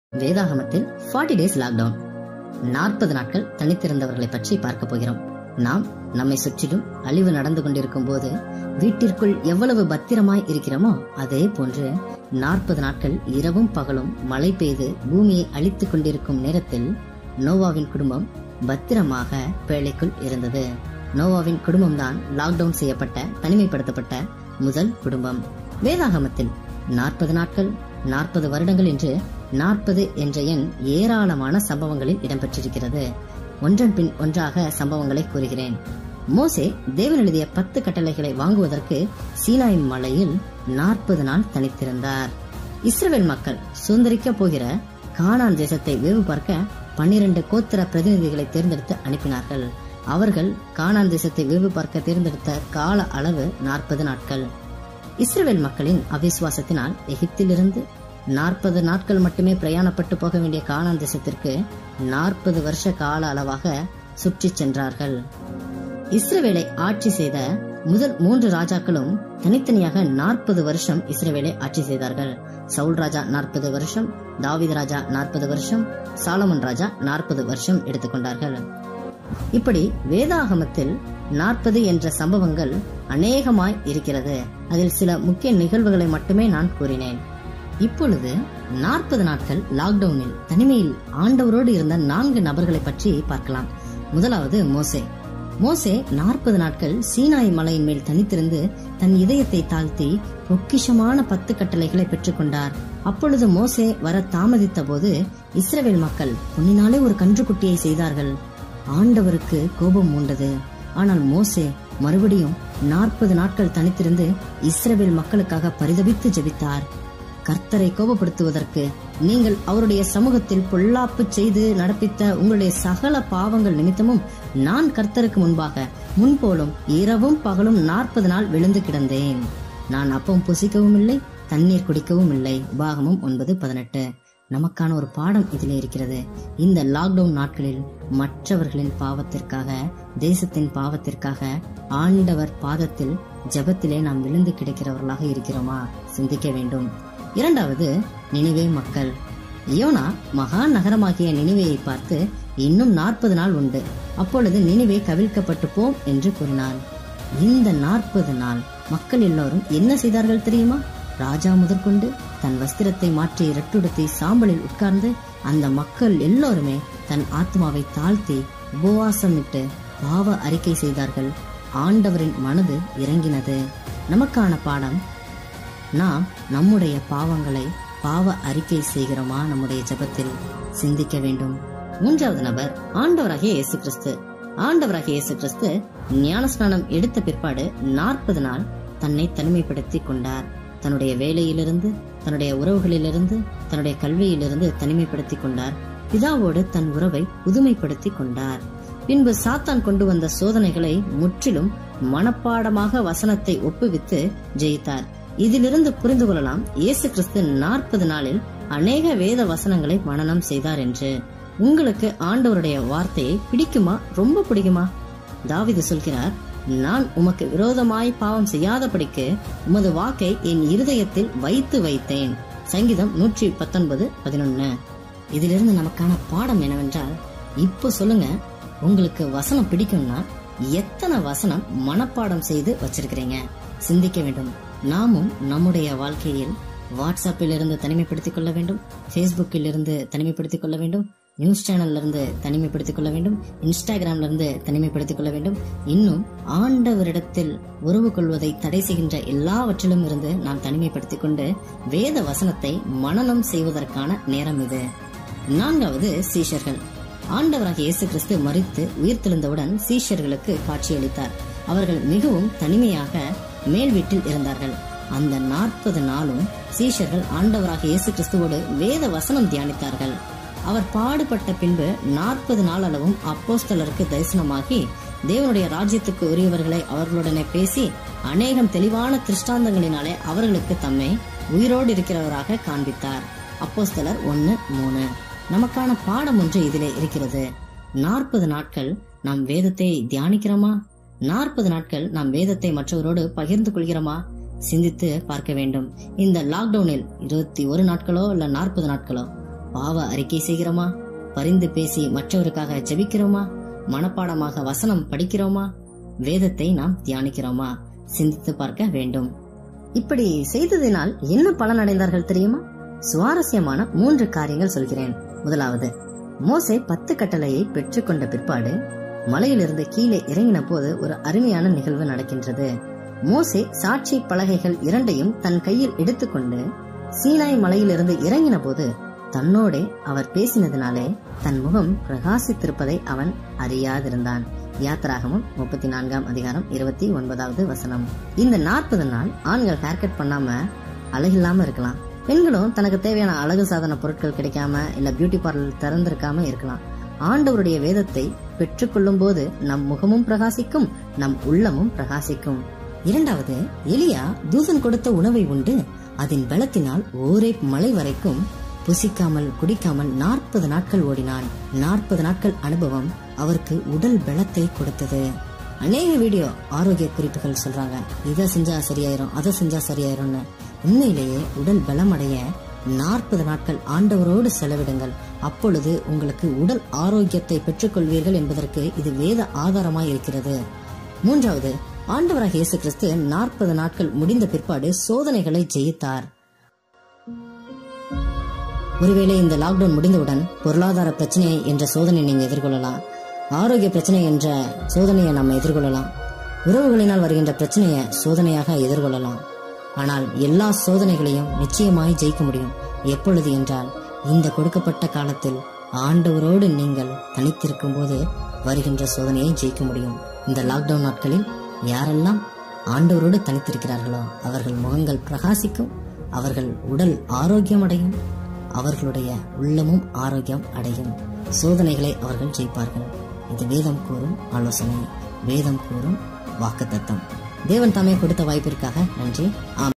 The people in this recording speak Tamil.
வேதாகமத்தில் 40 டேஸ் லாக்டவுன் நாற்பது நாட்கள் தனித்திருந்தவர்களை பற்றி பார்க்க போகிறோம் நாம் நம்மை சுற்றிலும் அழிவு நடந்து கொண்டிருக்கும் போது வீட்டிற்குள் எவ்வளவு பத்திரமாய் இருக்கிறோமோ அதே போன்று நாற்பது நாட்கள் இரவும் பகலும் மழை பெய்து பூமியை அழித்துக் கொண்டிருக்கும் நேரத்தில் நோவாவின் குடும்பம் பத்திரமாக பேழைக்குள் இருந்தது நோவாவின் குடும்பம்தான் லாக்டவுன் செய்யப்பட்ட தனிமைப்படுத்தப்பட்ட முதல் குடும்பம் வேதாகமத்தில் நாற்பது நாட்கள் நாற்பது வருடங்கள் என்று நாற்பது என்ற எண் ஏராளமான சம்பவங்களில் இடம்பெற்றிருக்கிறது ஒன்றன் பின் ஒன்றாக சம்பவங்களை கூறுகிறேன் மோசே தேவன் எழுதிய பத்து கட்டளைகளை வாங்குவதற்கு சீனாய் மலையில் நாற்பது நாள் தனித்திருந்தார் இஸ்ரவேல் மக்கள் சுதந்திரிக்க போகிற கானான் தேசத்தை வேவு பார்க்க பன்னிரண்டு கோத்திர பிரதிநிதிகளை தேர்ந்தெடுத்து அனுப்பினார்கள் அவர்கள் கானான் தேசத்தை வேவு பார்க்க தேர்ந்தெடுத்த கால அளவு நாற்பது நாட்கள் இஸ்ரவேல் மக்களின் அவிசுவாசத்தினால் எகிப்திலிருந்து நாற்பது நாட்கள் மட்டுமே பிரயாணப்பட்டு போக வேண்டிய கானான் தேசத்திற்கு நாற்பது வருஷ கால அளவாக சுற்றிச் சென்றார்கள் இஸ்ரவேலை ஆட்சி செய்த முதல் மூன்று ராஜாக்களும் தனித்தனியாக நாற்பது வருஷம் இஸ்ரவேலை ஆட்சி செய்தார்கள் சவுல் ராஜா நாற்பது வருஷம் தாவித் ராஜா நாற்பது வருஷம் சாலமன் ராஜா நாற்பது வருஷம் எடுத்துக்கொண்டார்கள் இப்படி வேதாகமத்தில் நாற்பது என்ற சம்பவங்கள் அநேகமாய் இருக்கிறது அதில் சில முக்கிய நிகழ்வுகளை மட்டுமே நான் கூறினேன் இப்பொழுது நாற்பது நாட்கள் லாக்டவுனில் தனிமையில் ஆண்டவரோடு இருந்த நான்கு நபர்களை பற்றி பார்க்கலாம் முதலாவது மோசே மோசே நாற்பது நாட்கள் சீனாய் மலையின் மேல் தனித்திருந்து தன் இதயத்தை தாழ்த்தி பொக்கிஷமான பத்து கட்டளைகளை பெற்றுக்கொண்டார் அப்பொழுது மோசே வர தாமதித்த போது இஸ்ரவேல் மக்கள் பொன்னினாலே ஒரு கன்றுக்குட்டியை செய்தார்கள் ஆண்டவருக்கு கோபம் மூண்டது ஆனால் மோசே மறுபடியும் நாற்பது நாட்கள் தனித்திருந்து இஸ்ரவேல் மக்களுக்காக பரிதபித்து ஜெபித்தார் கர்த்தரை கோபப்படுத்துவதற்கு நீங்கள் அவருடைய சமூகத்தில் பொல்லாப்பு செய்து நடப்பித்த உங்களுடைய சகல பாவங்கள் நிமித்தமும் நான் கர்த்தருக்கு முன்பாக முன்போலும் இரவும் பகலும் நாற்பது நாள் விழுந்து கிடந்தேன் நான் அப்பம் புசிக்கவும் இல்லை தண்ணீர் குடிக்கவும் இல்லை உபாகமும் ஒன்பது பதினெட்டு நமக்கான ஒரு பாடம் இதில் இருக்கிறது இந்த லாக்டவுன் நாட்களில் மற்றவர்களின் பாவத்திற்காக தேசத்தின் பாவத்திற்காக ஆண்டவர் பாதத்தில் ஜபத்திலே நாம் விழுந்து கிடக்கிறவர்களாக இருக்கிறோமா சிந்திக்க வேண்டும் இரண்டாவது நினைவே மக்கள் யோனா மகா நகரமாகிய நினைவையை பார்த்து இன்னும் நாற்பது நாள் உண்டு அப்பொழுது நினைவே கவிழ்க்கப்பட்டு போம் என்று கூறினான் இந்த நாற்பது நாள் மக்கள் எல்லோரும் என்ன செய்தார்கள் தெரியுமா ராஜா முதற்கொண்டு தன் வஸ்திரத்தை மாற்றி இரட்டுடுத்தி சாம்பலில் உட்கார்ந்து அந்த மக்கள் எல்லோருமே தன் ஆத்மாவை தாழ்த்தி உபவாசமிட்டு பாவ அறிக்கை செய்தார்கள் ஆண்டவரின் மனது இறங்கினது நமக்கான பாடம் நாம் நம்முடைய பாவங்களை பாவ அறிக்கை செய்கிறோமா நம்முடைய ஜபத்தில் சிந்திக்க வேண்டும் மூன்றாவது நபர் ஆண்டவராகிய இயேசு கிறிஸ்து ஆண்டவராகிய இயேசு கிறிஸ்து ஞானஸ்நானம் எடுத்த பிற்பாடு நாற்பது நாள் தன்னை தனிமைப்படுத்தி கொண்டார் தன்னுடைய வேலையிலிருந்து தன்னுடைய உறவுகளிலிருந்து தன்னுடைய கல்வியிலிருந்து தனிமைப்படுத்தி கொண்டார் பிதாவோடு தன் உறவை புதுமைப்படுத்தி கொண்டார் பின்பு சாத்தான் கொண்டு வந்த சோதனைகளை முற்றிலும் மனப்பாடமாக வசனத்தை ஒப்புவித்து ஜெயித்தார் இதிலிருந்து புரிந்து கொள்ளலாம் இயேசு கிறிஸ்து நாற்பது நாளில் அநேக வேத வசனங்களை மனனம் செய்தார் என்று உங்களுக்கு ஆண்டவருடைய வார்த்தையை பிடிக்குமா ரொம்ப பிடிக்குமா தாவிது சொல்கிறார் நான் உமக்கு விரோதமாய் பாவம் செய்யாதபடிக்கு உமது வாக்கை என் இருதயத்தில் வைத்து வைத்தேன் சங்கீதம் நூற்றி பத்தொன்பது பதினொன்னு இதிலிருந்து நமக்கான பாடம் என்னவென்றால் இப்போ சொல்லுங்க உங்களுக்கு வசனம் பிடிக்கும்னா எத்தனை வசனம் மனப்பாடம் செய்து வச்சிருக்கிறீங்க சிந்திக்க வேண்டும் நாமும் நம்முடைய வாழ்க்கையில் வாட்ஸ்அப்பில் இருந்து தனிமைப்படுத்திக் கொள்ள வேண்டும் பேஸ்புக்கில் இருந்து தனிமைப்படுத்திக் கொள்ள வேண்டும் நியூஸ் சேனல்ல இருந்து தனிமைப்படுத்திக் கொள்ள வேண்டும் இன்ஸ்டாகிராம்ல இருந்து தனிமைப்படுத்திக் கொள்ள வேண்டும் இன்னும் ஆண்டவரிடத்தில் உறவு கொள்வதை தடை செய்கின்ற எல்லாவற்றிலும் இருந்து நாம் தனிமைப்படுத்திக் கொண்டு வேத வசனத்தை மனனம் செய்வதற்கான நேரம் இது நான்காவது சீஷர்கள் ஆண்டவராக இயேசு கிறிஸ்து மறித்து உயிர்த்தெழுந்தவுடன் சீஷர்களுக்கு காட்சியளித்தார் அவர்கள் மிகவும் தனிமையாக மேல் வீட்டில் இருந்தார்கள் அந்த நாற்பது நாளும் சீஷர்கள் ஆண்டவராக இயேசு கிறிஸ்துவோடு வேத வசனம் தியானித்தார்கள் அவர் பாடுபட்ட பின்பு நாற்பது நாள் அளவும் அப்போஸ்தலருக்கு தரிசனமாகி தேவனுடைய ராஜ்யத்துக்கு உரியவர்களை அவர்களுடனே பேசி அநேகம் தெளிவான திருஷ்டாந்தங்களினாலே அவர்களுக்கு தம்மை உயிரோடு இருக்கிறவராக காண்பித்தார் அப்போஸ்தலர் ஒன்னு மூணு நமக்கான பாடம் ஒன்று இதிலே இருக்கிறது நாற்பது நாட்கள் நாம் வேதத்தை தியானிக்கிறோமா நாற்பது நாட்கள் நாம் வேதத்தை மற்றவரோடு பகிர்ந்து கொள்கிறோமா சிந்தித்து பார்க்க வேண்டும் இந்த லாக்டவுனில் இருபத்தி ஒரு நாட்களோ இல்ல நாற்பது நாட்களோ பாவ அறிக்கை செய்கிறோமா பரிந்து பேசி மற்றவருக்காக ஜெபிக்கிறோமா மனப்பாடமாக வசனம் படிக்கிறோமா வேதத்தை நாம் தியானிக்கிறோமா சிந்தித்து பார்க்க வேண்டும் இப்படி செய்ததினால் என்ன பலன் அடைந்தார்கள் தெரியுமா சுவாரஸ்யமான மூன்று காரியங்கள் சொல்கிறேன் முதலாவது மோசே பத்து கட்டளையை பெற்றுக்கொண்ட பிற்பாடு மலையிலிருந்து கீழே இறங்கின போது ஒரு அருமையான நிகழ்வு நடக்கின்றது மோசே சாட்சி பலகைகள் இரண்டையும் தன் கையில் எடுத்துக்கொண்டு சீனாய் மலையிலிருந்து இறங்கின போது தன்னோடே அவர் பேசினதினாலே தன் முகம் பிரகாசித்திருப்பதை அவன் அறியாதிருந்தான் யாத்திராகமும் முப்பத்தி நான்காம் அதிகாரம் இருபத்தி ஒன்பதாவது வசனம் இந்த நாற்பது நாள் ஆண்கள் ஹேர் கட் பண்ணாம அழகில்லாம இருக்கலாம் பெண்களும் தனக்கு தேவையான அழகு சாதன பொருட்கள் கிடைக்காம இல்ல பியூட்டி பார்லர் திறந்திருக்காம இருக்கலாம் ஆண்டவருடைய வேதத்தை பெற்றுக்கொள்ளும் போது நம் முகமும் பிரகாசிக்கும் நம் உள்ளமும் பிரகாசிக்கும் இரண்டாவது எலியா தூதன் கொடுத்த உணவை உண்டு அதன் பலத்தினால் ஓரே மலை வரைக்கும் புசிக்காமல் குடிக்காமல் நாற்பது நாட்கள் ஓடினான் நாற்பது நாட்கள் அனுபவம் அவருக்கு உடல் பலத்தை கொடுத்தது அநேக வீடியோ ஆரோக்கிய குறிப்புகள் சொல்றாங்க இதை செஞ்சா சரியாயிரும் அதை செஞ்சா சரியாயிரும்னு உண்மையிலேயே உடல் பலம் அடைய நாற்பது நாட்கள் ஆண்டவரோடு செலவிடுங்கள் அப்பொழுது உங்களுக்கு உடல் ஆரோக்கியத்தை பெற்றுக்கொள்வீர்கள் என்பதற்கு இது வேத ஆதாரமாய் இருக்கிறது மூன்றாவது ஆண்டவராக இயேசு கிறிஸ்து நாற்பது நாட்கள் முடிந்த பிற்பாடு சோதனைகளை ஜெயித்தார் ஒருவேளை இந்த லாக்டவுன் முடிந்தவுடன் பொருளாதார பிரச்சனை என்ற சோதனை நீங்க எதிர்கொள்ளலாம் ஆரோக்கிய பிரச்சனை என்ற சோதனையை நம்ம எதிர்கொள்ளலாம் உறவுகளினால் வருகின்ற பிரச்சனையை சோதனையாக எதிர்கொள்ளலாம் ஆனால் எல்லா சோதனைகளையும் நிச்சயமாய் ஜெயிக்க முடியும் எப்பொழுது என்றால் இந்த கொடுக்கப்பட்ட காலத்தில் ஆண்டவரோடு நீங்கள் தனித்திருக்கும் போது வருகின்ற சோதனையை ஜெயிக்க முடியும் இந்த லாக்டவுன் நாட்களில் யாரெல்லாம் ஆண்டவரோடு தனித்திருக்கிறார்களோ அவர்கள் முகங்கள் பிரகாசிக்கும் அவர்கள் உடல் ஆரோக்கியம் அடையும் அவர்களுடைய உள்ளமும் ஆரோக்கியம் அடையும் சோதனைகளை அவர்கள் ஜெயிப்பார்கள் இது வேதம் கூறும் ஆலோசனை வேதம் கூறும் வாக்குத்தத்தம் தேவன் தாமே கொடுத்த வாய்ப்பிற்காக நன்றி ஆம்